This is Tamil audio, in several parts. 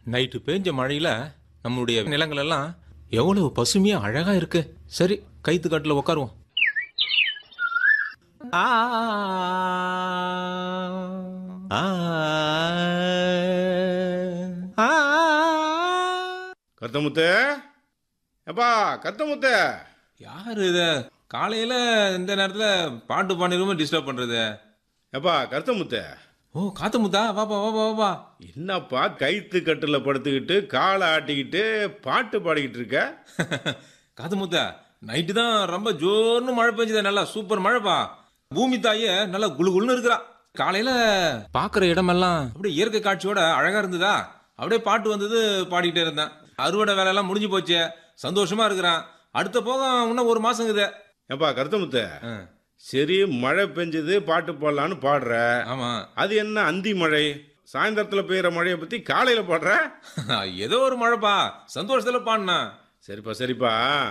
நைட்டு பேஞ்ச மழையில நம்மளுடைய நிலங்கள் எல்லாம் எவ்வளவு பசுமையா அழகா இருக்கு சரி கைத்து கட்டுல உட்காருவோம் ஆ, ஆ, ஆ. கருத்தமுத்து எப்பா கருத்தமுத்து யாரு இது காலையில இந்த நேரத்துல பாட்டு பாடிருமே டிஸ்டர்ப் பண்றது எப்பா கருத்தமுத்து ஓ காத்து முத்தா வாப்பா வாப்பா வாப்பா என்னப்பா கைத்து கட்டில் படுத்துக்கிட்டு காலை ஆட்டிக்கிட்டு பாட்டு பாடிக்கிட்டு இருக்க காத்து முத்தா நைட்டு தான் ரொம்ப ஜோர்னு மழை பெஞ்சது நல்லா சூப்பர் மழைப்பா பூமி தாயே நல்லா குளு குளுன்னு இருக்கிறா காலையில பாக்குற இடமெல்லாம் அப்படியே இயற்கை காட்சியோட அழகா இருந்ததா அப்படியே பாட்டு வந்தது பாடிக்கிட்டே இருந்தேன் அறுவடை வேலையெல்லாம் முடிஞ்சு போச்சு சந்தோஷமா இருக்கிறான் அடுத்த போக இன்னும் ஒரு மாசங்குது எப்பா கருத்தமுத்து ஆ, சரி மழை பெஞ்சது பாட்டு பாடலான்னு பாடுற ஆமா அது என்ன அந்தி மழை சாயந்தரத்துல பெய்யற மழையை பத்தி காலையில பாடுற ஏதோ ஒரு மழைப்பா சந்தோஷத்துல பாடினா சரிப்பா சரிப்பா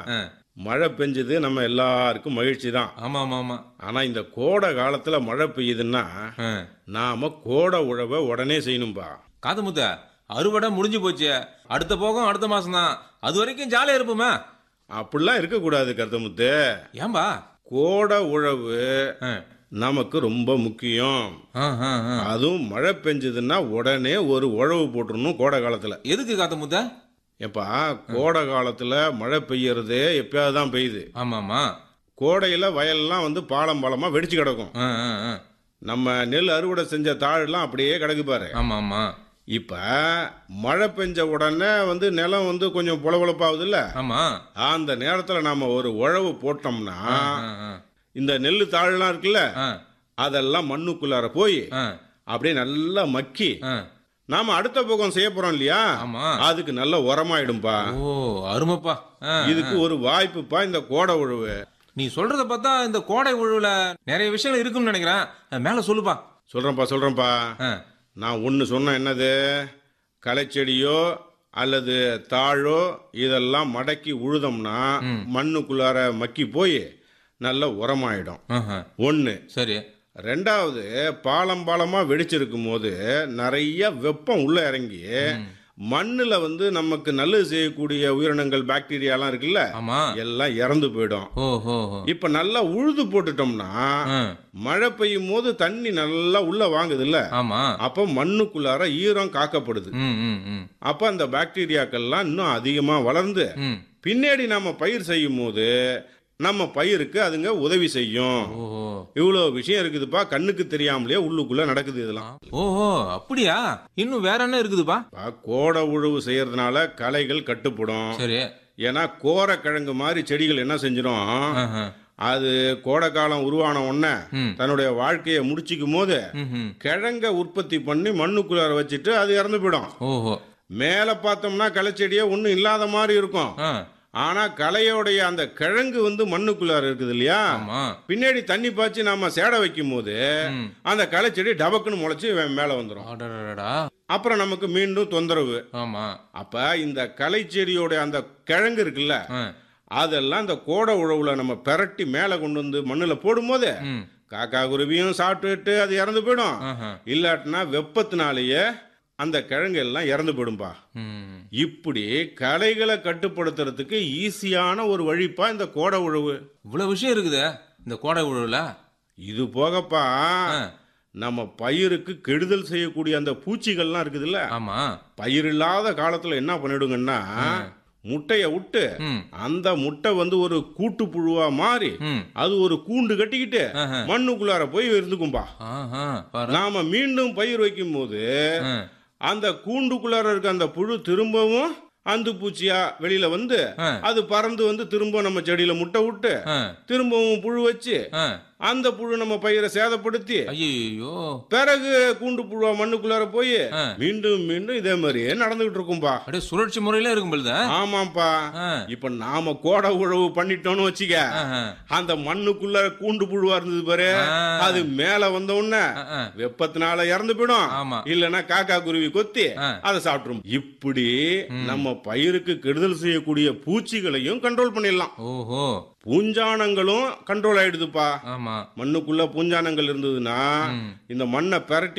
மழை பெஞ்சது நம்ம எல்லாருக்கும் மகிழ்ச்சி தான் ஆமா ஆமா ஆமா ஆனா இந்த கோடை காலத்துல மழை பெய்யுதுன்னா ஆ. நாம கோடை உழவை உடனே செய்யணும்பா காது முத்த அறுவடை முடிஞ்சு போச்சு அடுத்த போகம் அடுத்த மாசம் தான் அது வரைக்கும் ஜாலியா இருப்போமே அப்படிலாம் இருக்கக்கூடாது கருத்தமுத்து ஏன்பா கோடை உழவு ஆ. நமக்கு ரொம்ப முக்கியம் ஆ, ஆ, ஆ. அதுவும் மழை பெஞ்சதுன்னா உடனே ஒரு உழவு போட்டுறணும் கோடை காலத்துல எதுக்கு காத்த முத்த எப்பா கோடை காலத்துல மழை பெய்யறது எப்பயாவது தான் பெய்யுது ஆமாமா கோடையில வயல்லாம் வந்து பாலம் பாலமா வெடிச்சு கிடக்கும் ஆ, ஆ, ஆ. நம்ம நெல் அறுவடை செஞ்ச தாழெல்லாம் அப்படியே கிடக்கு பாரு ஆமா ஆமா இப்ப மழை பெஞ்ச உடனே வந்து நிலம் வந்து கொஞ்சம் புலபுலப்பாகுது இல்ல ஆமா அந்த நேரத்துல நாம ஒரு உழவு போட்டோம்னா ஆ, ஆ, இந்த நெல் தாழெல்லாம் இருக்குல்ல ஆ, அதெல்லாம் மண்ணுக்குள்ளார போய் ஆ, அப்படியே நல்லா மக்கி ஆ. நாம அடுத்த பக்கம் செய்ய போறோம் இல்லையா ஆமா அதுக்கு நல்ல உரமாயிடும்பா ஓ அருமைப்பா ஆ, இதுக்கு ஒரு வாய்ப்புப்பா இந்த கோடை உழவு நீ சொல்றத பார்த்தா இந்த கோடை உழுவுல நிறைய விஷயங்கள் இருக்குன்னு நினைக்கிறேன் அஹ், மேல சொல்லுப்பா சொல்றேன்ப்பா சொல்றேன்ப்பா ஆ, நான் ஒன்று சொன்னேன் என்னது களைச்செடியோ அல்லது தாழோ இதெல்லாம் மடக்கி உழுதோம்னா மண்ணுக்குள்ளார மக்கி போய் நல்ல உரமாயிடும் ஆஹா. ஒன்று சரி ரெண்டாவது பாலம் பாலமா வெடிச்சிருக்கும் போது நிறைய வெப்பம் உள்ள இறங்கி மண்ணுல வந்து நமக்கு நல்லது செய்யக்கூடிய உயிரினங்கள் பாக்டீரியாலாம் இருக்குல்ல ஆமா எல்லாம் இறந்து போயிடும் ஓ ஹோ ஹோ. இப்ப நல்லா உழுது போட்டுட்டோம்னா ஆ, மழை பெய்யும் போது தண்ணி நல்லா உள்ள வாங்குதுல்ல ஆமா அப்ப மண்ணுக்குள்ளார ஈரம் காக்கப்படுது ம் ம் ம் அப்ப அந்த பாக்டீரியாக்கள்லாம் இன்னும் அதிகமா வளர்ந்து ம் பின்னாடி நாம பயிர் செய்யும் போது நம்ம பயிருக்கு அதுங்க உதவி செய்யும் ஓஹோ இவ்வளவு விஷயம் இருக்குதுப்பா கண்ணுக்கு தெரியாமலே உள்ளுக்குள்ள நடக்குது இதெல்லாம் ஓஹோ அப்படியா இன்னும் வேற என்ன இருக்குதுப்பா பா, கோடை உழவு செய்யறதுனால களைகள் கட்டுப்படும் சரி ஏன்னா கோரக்கிழங்கு மாதிரி செடிகள் என்ன செஞ்சிடும் ஆஹா. அது கோடை காலம் உருவான உடனே ம். தன்னுடைய வாழ்க்கையை முடிச்சுக்கும் போது ம், ம். கிழங்க உற்பத்தி பண்ணி மண்ணுக்குள்ளார வச்சுட்டு அது இறந்து போயிடும் ஓஹோ மேலே பார்த்தோம்னா களைச்செடியே ஒன்றும் இல்லாத மாதிரி இருக்கும் ஆ ஆனா களையோடைய அந்த கிழங்கு வந்து மண்ணுக்குள்ளார இருக்குது இல்லையா ஆமா பின்னாடி தண்ணி பாய்ச்சி நாம சேடை வைக்கும் போது ம். அந்த களைச்செடி டபக்குன்னு முளைச்சி வே- மேல வந்துடும் அடடடடா அப்புறம் நமக்கு மீண்டும் தொந்தரவு ஆமா அப்ப இந்த களைச்செடியோட அந்த கிழங்கு இருக்குல்ல ஆ. அதெல்லாம் இந்த கோடை உழவுல நம்ம பெரட்டி மேல கொண்டு வந்து மண்ணுல போடும்போது ம் காக்கா குருவியும் சாப்பிட்டுட்டு அது இறந்து போயிடும் ஆஹா. இல்லாட்டினா வெப்பத்தினாலேயே அந்த கிழங்கு எல்லாம் இறந்து போயிடும்பா ம் இப்படி களைகளை கட்டுப்படுத்துறதுக்கு ஈஸியான ஒரு வழிப்பா இந்த கோடை உழவு இவ்வளவு விஷயம் இருக்குதே இந்த கோடை உழவுல இது போகப்பா ஆ. நம்ம பயிருக்கு கெடுதல் செய்யக்கூடிய அந்த பூச்சிகள்லாம் இருக்குதுல்ல ஆமா பயிர் இல்லாத காலத்துல என்ன பண்ணிடுங்கன்னா முட்டைய விட்டு ம் அந்த முட்டை வந்து ஒரு கூட்டு புழுவா மாறி ம் அது ஒரு கூண்டு கட்டிக்கிட்டு ஆஹா. மண்ணுக்குள்ளார போய் இருந்துக்கும்பா ஆஹா பாரு நாம மீண்டும் பயிர் வைக்கும் போது ஆ. அந்த கூண்டுக்குள்ளார இருக்க அந்த புழு திரும்பவும் அந்து பூச்சியா வெளியில வந்து ஆ. அது பறந்து வந்து திரும்ப நம்ம செடியில முட்டை விட்டு ஆ. திரும்பவும் புழு வச்சு ஆ. அந்த புழு நம்ம பயிரை சேதப்படுத்தி ஐயோ பிறகு கூண்டு புழுவா மண்ணுக்குள்ளார போய் ஆ. மீண்டும் மீண்டும் இதே மாதிரியே நடந்துகிட்டு இருக்கும்பா அப்படியே சுழற்சி முறையில இருக்கும் பொழுது ஆமாப்பா ஆ. இப்ப நாம கோடை உழவு பண்ணிட்டோம்னு வச்சுக்க ஆஹா. அந்த மண்ணுக்குள்ள கூண்டு புழுவா இருந்தது பாரு ஆ. அது மேல வந்த உடனே ஆ, ஆ. வெப்பத்தினால இறந்து போயிடும் ஆமா. இல்லனா காக்கா குருவி கொத்தி ஆ. அதை சாப்பிட்டுரும் இப்படி நம்ம பயிருக்கு கெடுதல் செய்யக்கூடிய பூச்சிகளையும் கண்ட்ரோல் பண்ணிடலாம் ஓஹோ பூஞ்சானங்களும் கண்ட்ரோல் ஆயிடுதுப்பா ஆமா மண்ணுக்குள்ள பூஞ்சானங்கள் இருந்ததுன்னா ம். இந்த மண்ணை பெரட்டி